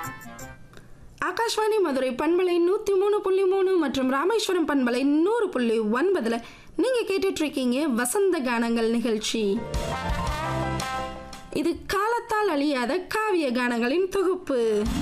ஆகாஷ்வாணி மதுரை பண்பலை நூற்றி மூணு புள்ளி மூணு மற்றும் ராமேஸ்வரம் பண்பலை நூறு புள்ளி ஒன்பதில் நீங்கள் கேட்டுட்டு இருக்கீங்க வசந்த கானங்கள் நிகழ்ச்சி இது காலத்தால் அழியாத காவிய கானங்களின் தொகுப்பு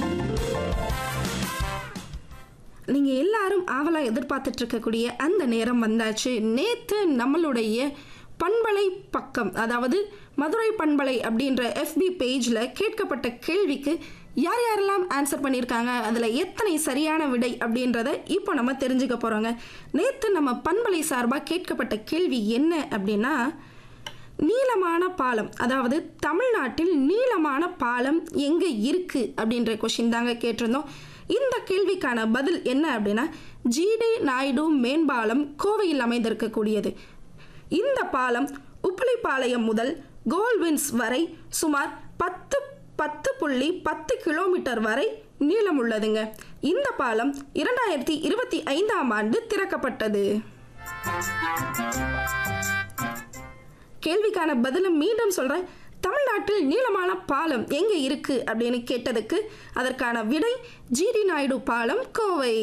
நீங்க எல்லாரும் ஆவலா எதிர்பார்த்துட்டு இருக்கக்கூடிய அந்த நேரம் வந்தாச்சு நேத்து நம்மளுடைய பண்பலை பக்கம் அதாவது மதுரை பண்பலை அப்படின்ற எஃபி பேஜ்ல கேட்கப்பட்ட கேள்விக்கு யார் யாரெல்லாம் ஆன்சர் பண்ணியிருக்காங்க அதில் எத்தனை சரியான விடை அப்படின்றத இப்போ நம்ம தெரிஞ்சுக்க போகிறோங்க நேற்று நம்ம பண்பலை சார்பாக கேட்கப்பட்ட கேள்வி என்ன அப்படின்னா நீளமான பாலம் அதாவது தமிழ்நாட்டில் நீளமான பாலம் எங்கே இருக்கு அப்படின்ற கொஷின் தாங்க கேட்டிருந்தோம் இந்த கேள்விக்கான பதில் என்ன அப்படின்னா ஜிடி நாயுடு மேம்பாலம் கோவையில் அமைந்திருக்கக்கூடியது இந்த பாலம் உப்பளிப்பாளையம் முதல் கோல்வின்ஸ் வரை சுமார் பத்து பத்து புள்ளி பத்து கிலோமீட்டர் வரை நீளம் உள்ளதுங்க இந்த பாலம் இரண்டாயிரத்தி இருபத்தி ஐந்தாம் ஆண்டு திறக்கப்பட்டது கேள்விக்கான பதிலை மீண்டும் சொல்கிறேன் தமிழ்நாட்டில் நீளமான பாலம் எங்கே இருக்கு அப்படின்னு கேட்டதுக்கு அதற்கான விடை ஜிடி நாயுடு பாலம் கோவை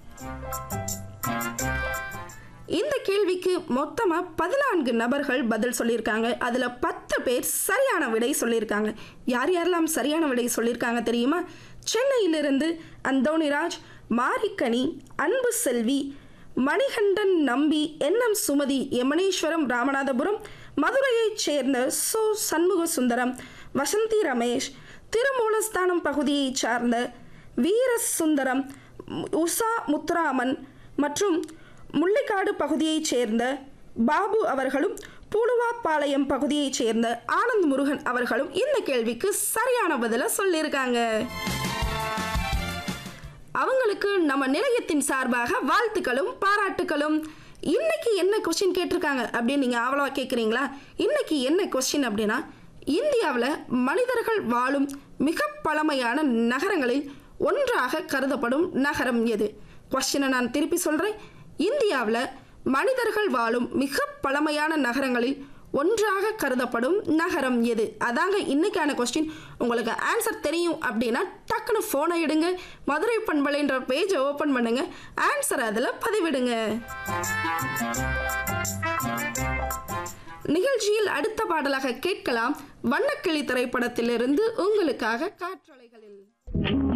இந்த கேள்விக்கு மொத்தமாக பதினான்கு நபர்கள் பதில் சொல்லியிருக்காங்க அதில் பத்து பேர் சரியான விடை சொல்லியிருக்காங்க யார் யாரெல்லாம் சரியான விடை சொல்லியிருக்காங்க தெரியுமா சென்னையிலிருந்து அந்தோணிராஜ் மாரிக்கனி அன்பு செல்வி மணிகண்டன் நம்பி என்எம் சுமதி யமனேஸ்வரம் ராமநாதபுரம் மதுரையைச் சேர்ந்த சோ சண்முக சுந்தரம் வசந்தி ரமேஷ் திருமூலஸ்தானம் பகுதியைச் சார்ந்த வீர சுந்தரம் உஷா முத்துராமன் மற்றும் முள்ளிக்காடு பகுதியைச் சேர்ந்த பாபு அவர்களும் பூலுவாப்பாளையம் பகுதியைச் சேர்ந்த ஆனந்த் முருகன் அவர்களும் இந்த கேள்விக்கு சரியான பதிலை சொல்லியிருக்காங்க அவங்களுக்கு நம்ம நிலையத்தின் சார்பாக வாழ்த்துக்களும் பாராட்டுக்களும் இன்னைக்கு என்ன கொஸ்டின் கேட்டிருக்காங்க அப்படின்னு நீங்கள் அவ்வளோவா கேட்குறீங்களா இன்னைக்கு என்ன கொஸ்டின் அப்படின்னா இந்தியாவில் மனிதர்கள் வாழும் மிக பழமையான நகரங்களில் ஒன்றாக கருதப்படும் நகரம் எது கொஸ்டினை நான் திருப்பி சொல்கிறேன் இந்தியாவில் மனிதர்கள் வாழும் மிக பழமையான நகரங்களில் ஒன்றாக கருதப்படும் நகரம் எது அதாங்க இன்னைக்கான கொஸ்டின் உங்களுக்கு ஆன்சர் தெரியும் அப்படின்னா டக்குன்னு ஃபோனை எடுங்க மதுரை பண்பலைன்ற பேஜை ஓப்பன் பண்ணுங்க ஆன்சர் அதில் பதிவிடுங்க நிகழ்ச்சியில் அடுத்த பாடலாக கேட்கலாம் வண்ணக்கிளி திரைப்படத்திலிருந்து உங்களுக்காக காற்றலைகளில்